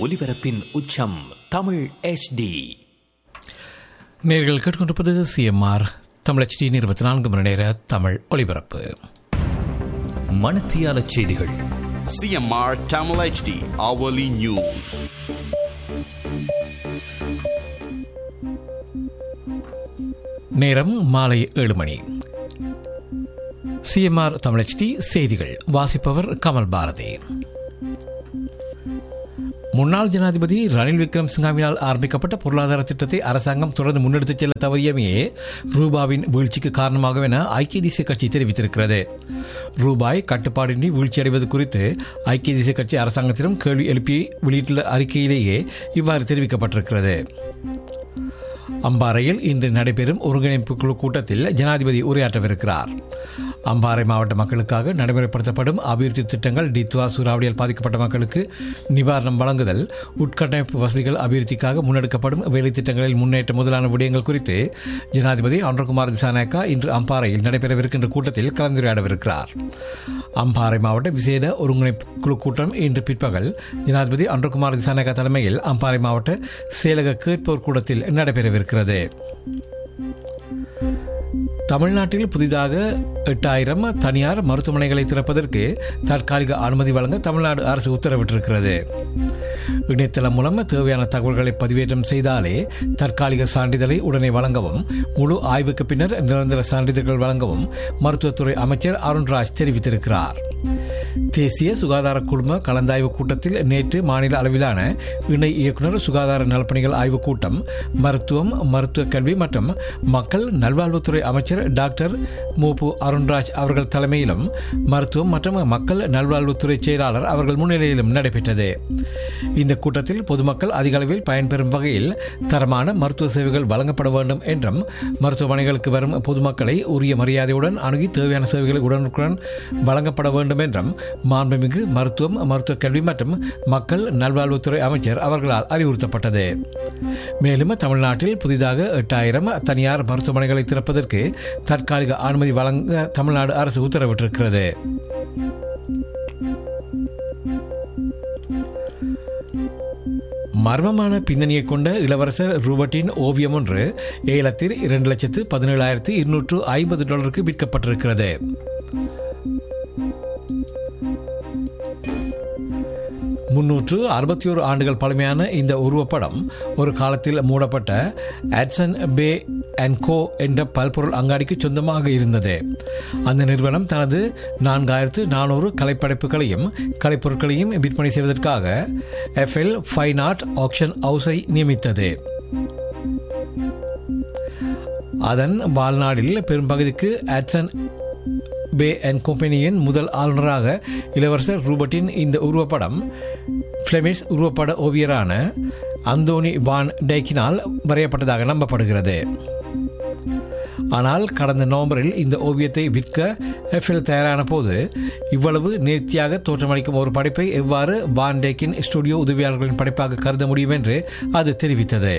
ஒலிபரப்பின் உச்சம் தமிழ் HD நேர்கள் கேட்டுக்கொண்டிருப்பது சிஎம்ஆர் தமிழ் டி இருபத்தி நான்கு மணி நேர தமிழ் ஒலிபரப்பு மணத்தியால செய்திகள் CMR Tamil HD hourly news. நேரம் மாலை ஏழு மணி சிஎம்ஆர் தமிழ் டி செய்திகள் வாசிப்பவர் கமல் பாரதி முன்னாள் ஜனாதிபதி ரணில் விக்ரம் சிங்காவினால் ஆரம்பிக்கப்பட்ட பொருளாதார திட்டத்தை அரசாங்கம் தொடர்ந்து முன்னெடுத்துச் செல்ல தவறியமையே ரூபாவின் வீழ்ச்சிக்கு காரணமாகும் என ஐக்கிய தேசிய கட்சி தெரிவித்திருக்கிறது ரூபாய் கட்டுப்பாடின்றி வீழ்ச்சியடைவது குறித்து ஐக்கிய தேசிய கட்சி அரசாங்கத்திடம் கேள்வி எழுப்பி வெளியிட்டுள்ள அறிக்கையிலேயே இவ்வாறு தெரிவிக்கப்பட்டிருக்கிறது அம்பாறையில் இன்று நடைபெறும் ஒருங்கிணைப்பு குழு கூட்டத்தில் ஜனாதிபதி உரையாற்றவிருக்கிறார் அம்பாறை மாவட்ட மக்களுக்காக நடைமுறைப்படுத்தப்படும் அபிவிருத்தி திட்டங்கள் டித்வா சூறாவளியால் பாதிக்கப்பட்ட மக்களுக்கு நிவாரணம் வழங்குதல் உட்கட்டமைப்பு வசதிகள் அபிவிருத்திக்காக முன்னெடுக்கப்படும் வேலை திட்டங்களில் முன்னேற்ற முதலான விடயங்கள் குறித்து ஜனாதிபதி அன்றகுமார் திசாநாயக்கா இன்று அம்பாறையில் நடைபெறவிருக்கின்ற கூட்டத்தில் கலந்துரையாடவிருக்கிறார் அம்பாறை மாவட்ட விசேட ஒருங்கிணைப்பு குழு கூட்டம் இன்று பிற்பகல் ஜனாதிபதி அன்றகுமார் திசாநாயக்கா தலைமையில் அம்பாறை மாவட்ட செயலக கேட்போர் கூடத்தில் நடைபெறவிருக்கிறது தமிழ்நாட்டில் புதிதாக எட்டாயிரம் தனியார் மருத்துவமனைகளை திறப்பதற்கு தற்காலிக அனுமதி வழங்க தமிழ்நாடு அரசு உத்தரவிட்டிருக்கிறது இணையதளம் மூலம் தேவையான தகவல்களை பதிவேற்றம் செய்தாலே தற்காலிக சான்றிதழை உடனே வழங்கவும் முழு ஆய்வுக்கு பின்னர் நிரந்தர சான்றிதழ்கள் வழங்கவும் மருத்துவத்துறை அமைச்சர் அருண்ராஜ் தெரிவித்திருக்கிறார் தேசிய சுகாதார குழும கலந்தாய்வு கூட்டத்தில் நேற்று மாநில அளவிலான இணை இயக்குநர் சுகாதார நலப்பணிகள் ஆய்வுக் கூட்டம் மருத்துவம் மருத்துவ கல்வி மற்றும் மக்கள் நல்வாழ்வுத்துறை அமைச்சர் டாக்டர் மூபு அருண்ராஜ் அவர்கள் தலைமையிலும் மருத்துவம் மற்றும் மக்கள் நல்வாழ்வுத்துறை செயலாளர் அவர்கள் முன்னிலையிலும் நடைபெற்றது இந்த கூட்டத்தில் பொதுமக்கள் அதிக அளவில் பயன்பெறும் வகையில் தரமான மருத்துவ சேவைகள் வழங்கப்பட வேண்டும் என்றும் மருத்துவமனைகளுக்கு வரும் பொதுமக்களை உரிய மரியாதையுடன் அணுகி தேவையான சேவைகளை உடனுக்குடன் வழங்கப்பட வேண்டும் என்றும் மாண்புமிகு மருத்துவம் மருத்துவ கல்வி மற்றும் மக்கள் நல்வாழ்வுத்துறை அமைச்சர் அவர்களால் அறிவுறுத்தப்பட்டது மேலும் தமிழ்நாட்டில் புதிதாக எட்டாயிரம் தனியார் மருத்துவமனைகளை திறப்பதற்கு தற்காலிக அனுமதி வழங்க தமிழ்நாடு அரசு உத்தரவிட்டிருக்கிறது மர்மமான பின்னணியை கொண்ட இளவரசர் ரூபர்ட்டின் ஓவியம் ஒன்று ஏலத்தில் இரண்டு லட்சத்து பதினேழாயிரத்து இருநூற்று ஐம்பது டாலருக்கு விற்கப்பட்டிருக்கிறது முன்னூற்று அறுபத்தி ஒரு ஆண்டுகள் பழமையான இந்த உருவப்படம் ஒரு காலத்தில் மூடப்பட்ட ஆட்சன் பே அண்ட் கோ என்ற பல்பொருள் அங்காடிக்கு சொந்தமாக இருந்தது அந்த நிறுவனம் தனது நான்காயிரத்து நானூறு கலைப்படைப்புகளையும் கலைப்பொருட்களையும் விற்பனை செய்வதற்காக எஃப்எல் ஃபைன் ஆர்ட் ஆக்ஷன் ஹவுஸை நியமித்தது அதன் வாழ்நாளில் பெரும்பகுதிக்கு ஆட்சன் பே அண்ட் கம்பெனியின் முதல் ஆளுநராக இளவரசர் ரூபர்ட்டின் இந்த உருவப்படம் பிளெமிஷ் உருவப்பட ஓவியரான அந்தோனி வான் டைக்கினால் வரையப்பட்டதாக நம்பப்படுகிறது ஆனால் கடந்த நவம்பரில் இந்த ஓவியத்தை விற்க எஃப்எல் தயாரான போது இவ்வளவு நேர்த்தியாக தோற்றமளிக்கும் ஒரு படைப்பை எவ்வாறு வான் டேக்கின் ஸ்டுடியோ உதவியாளர்களின் படைப்பாக கருத முடியும் என்று அது தெரிவித்தது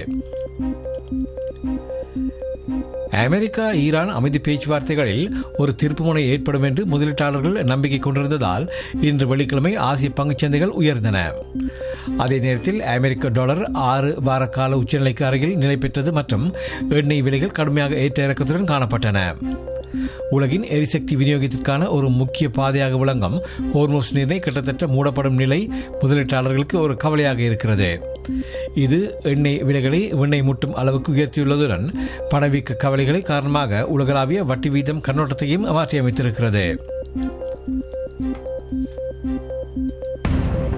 அமெரிக்கா ஈரான் அமைதி பேச்சுவார்த்தைகளில் ஒரு திருப்புமுனை ஏற்படும் என்று முதலீட்டாளர்கள் நம்பிக்கை கொண்டிருந்ததால் இன்று வெள்ளிக்கிழமை ஆசிய பங்குச்சந்தைகள் உயர்ந்தன அதே நேரத்தில் அமெரிக்க டாலர் ஆறு வார கால உச்சநிலைக்கு அருகில் நிலை பெற்றது மற்றும் எண்ணெய் விலைகள் கடுமையாக ஏற்ற இறக்கத்துடன் காணப்பட்டன உலகின் எரிசக்தி விநியோகத்திற்கான ஒரு முக்கிய பாதையாக விளங்கும் ஹோர்மோஸ் நீரை கிட்டத்தட்ட மூடப்படும் நிலை முதலீட்டாளர்களுக்கு ஒரு கவலையாக இருக்கிறது இது எண்ணெய் விலைகளை வெண்ணெய் முட்டும் அளவுக்கு உயர்த்தியுள்ளதுடன் பணவீக்க கவலைகளை காரணமாக உலகளாவிய வட்டி வீதம் கண்ணோட்டத்தையும் மாற்றியமைத்திருக்கிறது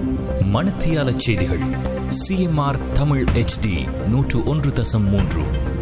மணத்தியால செய்திகள் சிஎம்ஆர் தமிழ் HD நூற்று ஒன்று தசம் மூன்று